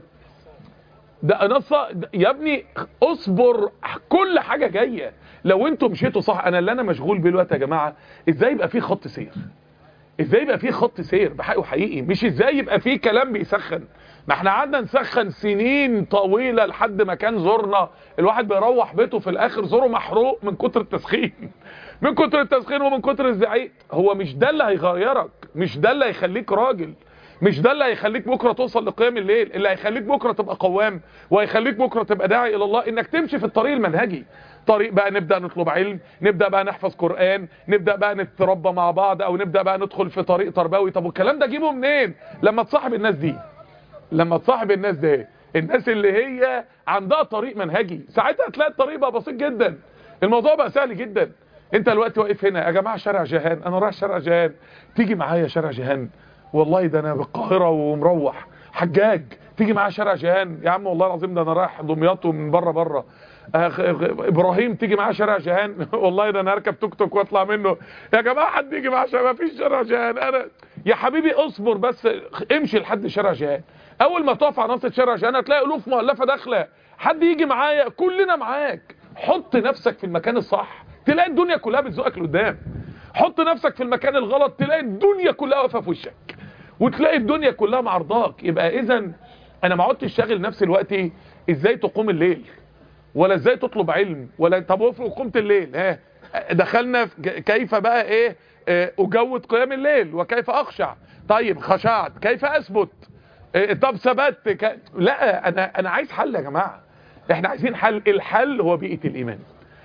ده نص يا ابني اصبر كل حاجه جايه لو انتوا مشيتوا صح انا اللي انا مشغول بيه دلوقتي يا جماعه ازاي يبقى في خط سير ازاي يبقى في خط سير بحقه حقيقي مش ازاي يبقى في كلام بيسخن ما احنا قعدنا نسخن سنين طويله لحد ما كان زورنا الواحد بيروح بيته في الاخر زوره محروق من كتر التسخين من كتر التسخين ومن كتر الزعيق هو مش ده اللي هيغيرك مش ده اللي هيخليك راجل مش ده اللي هيخليك بكره توصل لقيام الليل اللي هيخليك بكره تبقى قوام وهيخليك بكره تبقى داعي الى الله انك تمشي في الطريق المنهجي طريق بقى نبدا نطلب علم نبدا بقى نحفظ قران نبدا بقى نتربى مع بعض او نبدا بقى ندخل في طريق تربوي طب والكلام ده اجيبه منين لما تصاحب الناس دي لما تصاحب الناس ده الناس اللي هي عندها طريق منهجي ساعتها تلاقي الطريق بقى بسيط جدا الموضوع بقى سهل جدا انت دلوقتي واقف هنا يا جماعه شارع جهان انا رايح شارع جهان تيجي معايا شارع جهان والله ده انا بالقاهره ومروح حجاج تيجي معايا شارع جهان يا عم والله العظيم ده انا رايح دمياط ومن بره بره أخ... ابراهيم تيجي معاه شارع جهان والله ده انا اركب توك توك واطلع منه يا جماعه حد يجي معاه شارع مفيش شارع جهان انا يا حبيبي اصبر بس امشي لحد شارع جهان اول ما تقف على نص شارع جهان هتلاقي الوف مؤلفه داخله حد يجي معايا كلنا معاك حط نفسك في المكان الصح تلاقي الدنيا كلها بتزقك لقدام حط نفسك في المكان الغلط تلاقي الدنيا كلها واقفه في وشك وتلاقي الدنيا كلها معرضاك يبقى اذا انا ما عدتش شاغل نفسي دلوقتي ازاي تقوم الليل ولا ازاي تطلب علم ولا طب افرض قمت الليل ها دخلنا في ج- كيف بقى ايه آه، اجود قيام الليل وكيف اخشع طيب خشعت كيف اثبت آه، طب ثبت ك... لا انا انا عايز حل يا جماعه احنا عايزين حل الحل هو بيئه الايمان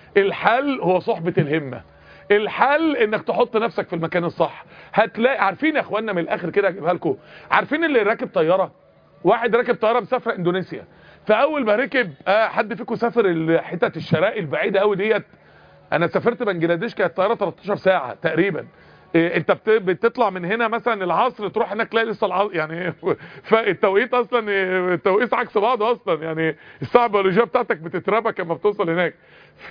الحل هو صحبه الهمه الحل انك تحط نفسك في المكان الصح هتلاقي عارفين يا اخوانا من الاخر كده اجيبها لكم عارفين اللي راكب طياره واحد راكب طياره مسافره اندونيسيا فاول ما ركب آه حد فيكم سافر الحتت الشرائي البعيده قوي ديت انا سافرت بنجلاديش كانت الطياره 13 ساعه تقريبا إيه انت بت- بتطلع من هنا مثلا العصر تروح هناك تلاقي لسه العصر يعني فالتوقيت اصلا إيه، التوقيت عكس بعض اصلا يعني الساعه البيولوجيه بتاعتك بتتربك لما بتوصل هناك ف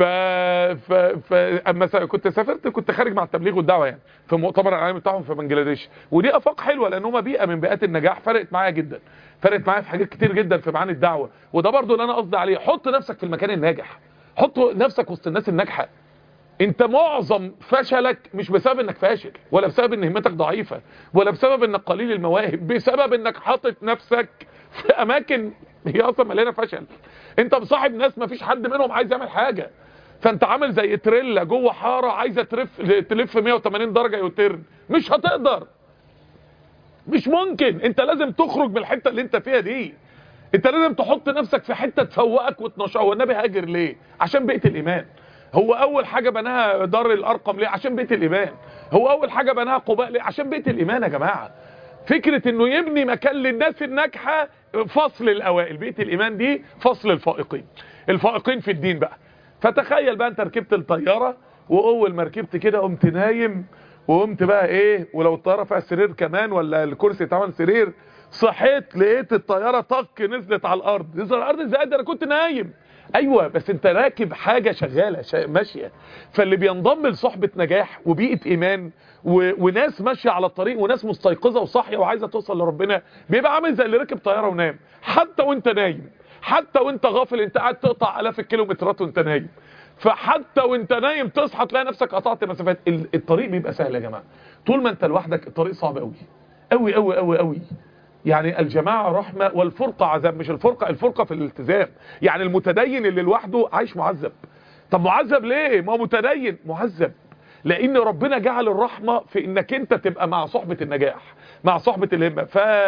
ف ف اما س- كنت سافرت كنت خارج مع التبليغ والدعوه يعني في مؤتمر العالمي بتاعهم في بنجلاديش ودي افاق حلوه لان هم بيئه من بيئات النجاح فرقت معايا جدا فرقت معايا في حاجات كتير جدا في معاني الدعوه وده برضو اللي انا قصدي عليه حط نفسك في المكان الناجح حط نفسك وسط الناس الناجحه انت معظم فشلك مش بسبب انك فاشل ولا بسبب ان همتك ضعيفة ولا بسبب انك قليل المواهب بسبب انك حاطط نفسك في اماكن هي اصلا مليانه فشل انت مصاحب ناس ما فيش حد منهم عايز يعمل حاجة فانت عامل زي تريلا جوه حاره عايزه تلف تلف 180 درجه يوترن مش هتقدر مش ممكن انت لازم تخرج من الحته اللي انت فيها دي انت لازم تحط نفسك في حته تفوقك وتنشأ هو النبي هاجر ليه عشان بيئه الايمان هو اول حاجه بناها دار الارقم ليه عشان بيئه الايمان هو اول حاجه بناها قباء ليه عشان بيئه الايمان يا جماعه فكره انه يبني مكان للناس الناجحه فصل الاوائل بيئه الايمان دي فصل الفائقين الفائقين في الدين بقى فتخيل بقى انت ركبت الطياره واول ما ركبت كده قمت نايم وقمت بقى ايه ولو الطياره فيها سرير كمان ولا الكرسي اتعمل سرير صحيت لقيت الطياره طق نزلت على الارض نزلت على الارض ازاي ده انا كنت نايم ايوه بس انت راكب حاجه شغاله شا... ماشيه فاللي بينضم لصحبه نجاح وبيئه ايمان و... وناس ماشيه على الطريق وناس مستيقظه وصاحيه وعايزه توصل لربنا بيبقى عامل زي اللي ركب طياره ونام حتى وانت نايم حتى وانت غافل انت قاعد تقطع الاف الكيلومترات وانت نايم فحتى وانت نايم تصحى تلاقي نفسك قطعت مسافات ال- الطريق بيبقى سهل يا جماعه طول ما انت لوحدك الطريق صعب قوي قوي قوي قوي قوي يعني الجماعة رحمة والفرقة عذاب مش الفرقة الفرقة في الالتزام يعني المتدين اللي لوحده عايش معذب طب معذب ليه ما هو متدين معذب لان ربنا جعل الرحمة في انك انت تبقى مع صحبة النجاح مع صحبة الهمة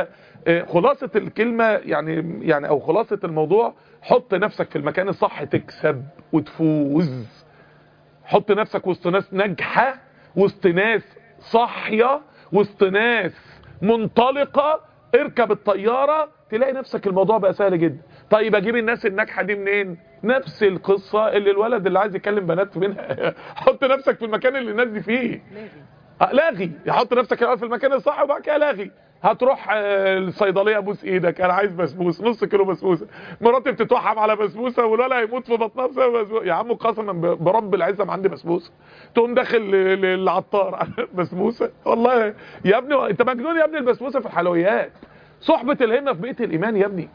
فخلاصة الكلمة يعني يعني او خلاصة الموضوع حط نفسك في المكان الصح تكسب وتفوز حط نفسك وسط ناس ناجحة وسط ناس صاحية وسط ناس منطلقة اركب الطيارة تلاقي نفسك الموضوع بقى سهل جدا طيب اجيب الناس الناجحة دي منين نفس القصة اللي الولد اللي عايز يكلم بنات منها حط نفسك في المكان اللي الناس دي فيه آه، لاغي حط نفسك الأول في المكان الصح وبعد كده لاغي هتروح آه، الصيدليه ابوس ايدك انا عايز بسبوس نص كيلو بسبوسه مراتي بتتوحم على بسبوسه والولد هيموت في بطنها بسبب بسبوسه يا عم قسما ب- برب العزه ما عندي بسبوسه تقوم داخل ل- للعطار على بسبوسه والله يا ابني انت مجنون يا ابني البسبوسه في الحلويات صحبه الهمه في بيئه الايمان يا ابني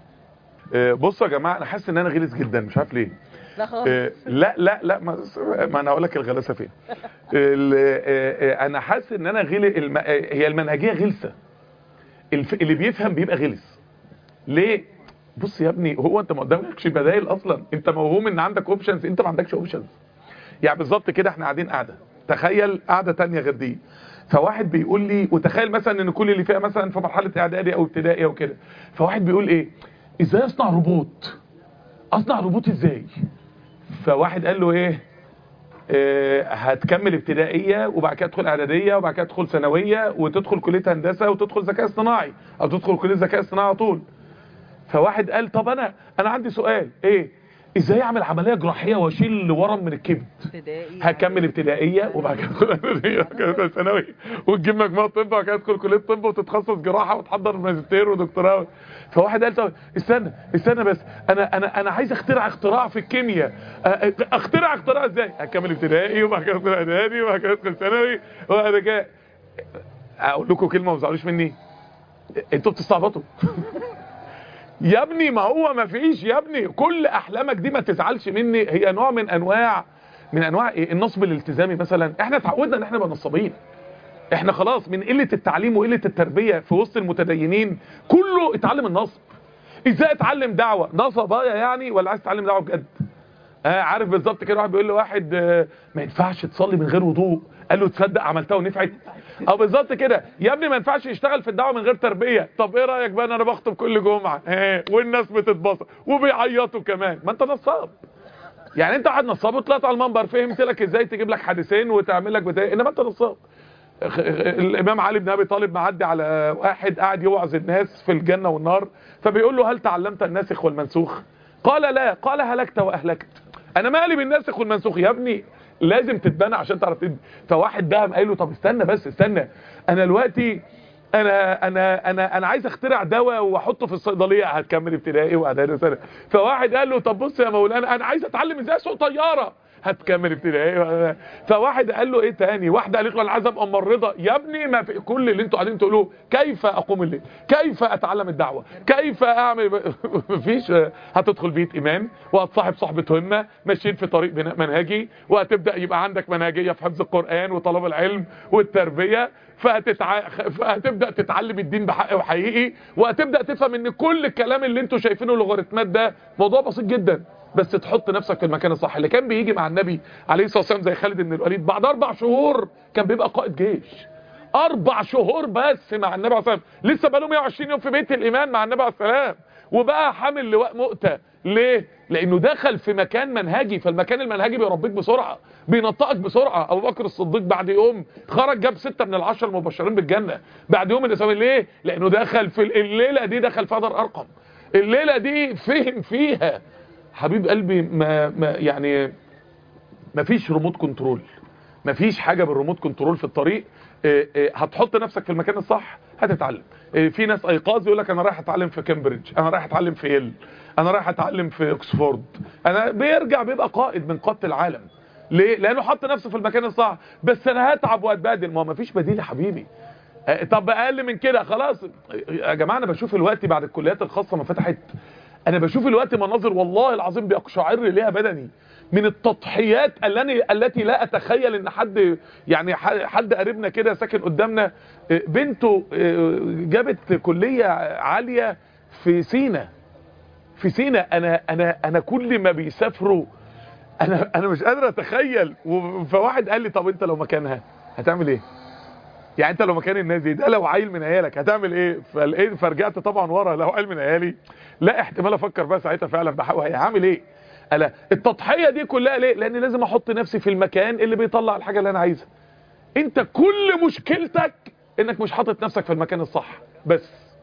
آه، بصوا يا جماعه انا حاسس ان انا غلس جدا مش عارف ليه لا خلاص آه، لا لا لا ما, ما انا هقول لك الغلاسه فين ال- آه، آه، انا حاسس ان انا غل الم... آه، هي المنهجيه غلسه الف... اللي بيفهم بيبقى غلس ليه بص يا ابني هو انت ما قدامكش بدائل اصلا انت موهوم ان عندك اوبشنز انت ما عندكش اوبشنز يعني بالظبط كده احنا قاعدين قاعده تخيل قاعده تانية غير دي فواحد بيقول لي وتخيل مثلا ان كل اللي فيها مثلا في مرحله اعدادي او ابتدائي او كده فواحد بيقول ايه ازاي اصنع روبوت اصنع روبوت ازاي فواحد قال له ايه آه، هتكمل ابتدائيه وبعد كده تدخل اعداديه وبعد كده تدخل ثانويه وتدخل كليه هندسه وتدخل ذكاء اصطناعي او تدخل كليه ذكاء اصطناعي على طول فواحد قال طب انا انا عندي سؤال ايه ازاي اعمل عمليه جراحيه واشيل ورم من الكبد ابتدائي هكمل ابتدائيه وبعد كده ادخل اعداديه وبعد كده ادخل ثانوي وتجيب مجموعه طب وبعد كده تدخل كليه طب وتتخصص جراحه وتحضر ماجستير ودكتوراه فواحد قال طب استنى استنى بس انا انا انا عايز اخترع اختراع في الكيمياء أ- أ- اخترع اختراع ازاي هكمل ابتدائي وبعد كده ادخل اعدادي وبعد كده ادخل ثانوي وبعد كده اقول لكم كلمه ما تزعلوش مني انتوا بتستعبطوا يا ابني ما هو ما فيش يا ابني كل احلامك دي ما تزعلش مني هي نوع من انواع من انواع ايه النصب الالتزامي مثلا احنا اتعودنا ان احنا نبقى نصابين احنا خلاص من قله التعليم وقله التربيه في وسط المتدينين كله اتعلم النصب ازاي اتعلم دعوه نصبايا يعني ولا عايز تتعلم دعوه بجد آه عارف بالظبط كده واحد بيقول لواحد آه ما ينفعش تصلي من غير وضوء قال له تصدق عملتها ونفعت اه بالظبط كده يا ابني ما ينفعش يشتغل في الدعوه من غير تربيه طب ايه رايك بقى إن انا بخطب كل جمعه اه والناس بتتبسط وبيعيطوا كمان ما انت نصاب يعني انت قاعد نصاب وطلعت على المنبر فهمت لك ازاي تجيب لك حديثين وتعمل لك بتاع انما انت نصاب خ- الامام علي بن ابي طالب معدي على واحد قاعد يوعظ الناس في الجنه والنار فبيقول له هل تعلمت الناسخ والمنسوخ قال لا قال هلكت واهلكت انا مالي بالناسخ والمنسوخ يا ابني لازم تتبنى عشان تعرف تدي فواحد ده قام قايل له طب استنى بس استنى انا دلوقتي انا انا انا انا عايز اخترع دواء واحطه في الصيدليه هتكمل ابتدائي واعدادي سنه فواحد قال له طب بص يا مولانا انا عايز اتعلم ازاي اسوق طياره هتكمل ابتدائي فواحد قال له ايه تاني واحده قالت له انا عايز ابقى ممرضه يا ابني ما في كل اللي انتوا قاعدين تقولوه كيف اقوم الليل كيف اتعلم الدعوه كيف اعمل مفيش هتدخل بيت ايمان وهتصاحب صحبه همه ماشيين في طريق بناء منهجي وهتبدا يبقى عندك منهجيه في حفظ القران وطلب العلم والتربيه فهتتع... فهتبدا تتعلم الدين بحق وحقيقي وهتبدا تفهم ان كل الكلام اللي انتوا شايفينه لوغاريتمات ده موضوع بسيط جدا بس تحط نفسك في المكان الصح اللي كان بيجي مع النبي عليه الصلاه والسلام زي خالد بن الوليد بعد اربع شهور كان بيبقى قائد جيش اربع شهور بس مع النبي عليه الصلاه والسلام لسه بقاله 120 يوم في بيت الايمان مع النبي عليه السلام وبقى حامل لواء مؤتة ليه لانه دخل في مكان منهجي فالمكان المنهجي بيربيك بسرعة بينطقك بسرعة ابو بكر الصديق بعد يوم خرج جاب ستة من العشر المبشرين بالجنة بعد يوم الاسلام ليه لانه دخل في الليلة دي دخل في هذا ارقم الليلة دي فهم فيها حبيب قلبي ما, ما يعني ما فيش ريموت كنترول ما فيش حاجة بالريموت كنترول في الطريق اه اه هتحط نفسك في المكان الصح هتتعلم اه في ناس ايقاظ يقول لك انا رايح اتعلم في كامبريدج انا رايح اتعلم في يل انا رايح اتعلم في اوكسفورد انا بيرجع بيبقى قائد من قادة العالم ليه لانه حط نفسه في المكان الصح بس انا هتعب واتبادل ما هو مفيش بديل يا حبيبي طب اقل من كده خلاص يا جماعه انا بشوف الوقت بعد الكليات الخاصه ما فتحت انا بشوف الوقت مناظر والله العظيم بيقشعر ليها بدني من التضحيات التي التي لا اتخيل ان حد يعني حد قريبنا كده ساكن قدامنا بنته جابت كليه عاليه في سينا في سينا انا انا انا كل ما بيسافروا انا انا مش قادر اتخيل فواحد قال لي طب انت لو مكانها هتعمل ايه يعني انت لو مكان الناس دي ده لو عيل من عيالك هتعمل ايه فلقيت فرجعت طبعا ورا لو عيل من عيالي لا احتمال افكر بقى ساعتها فعلا بحاول هعمل ايه الا التضحيه دي كلها ليه لان لازم احط نفسي في المكان اللي بيطلع الحاجه اللي انا عايزها انت كل مشكلتك انك مش حاطط نفسك في المكان الصح بس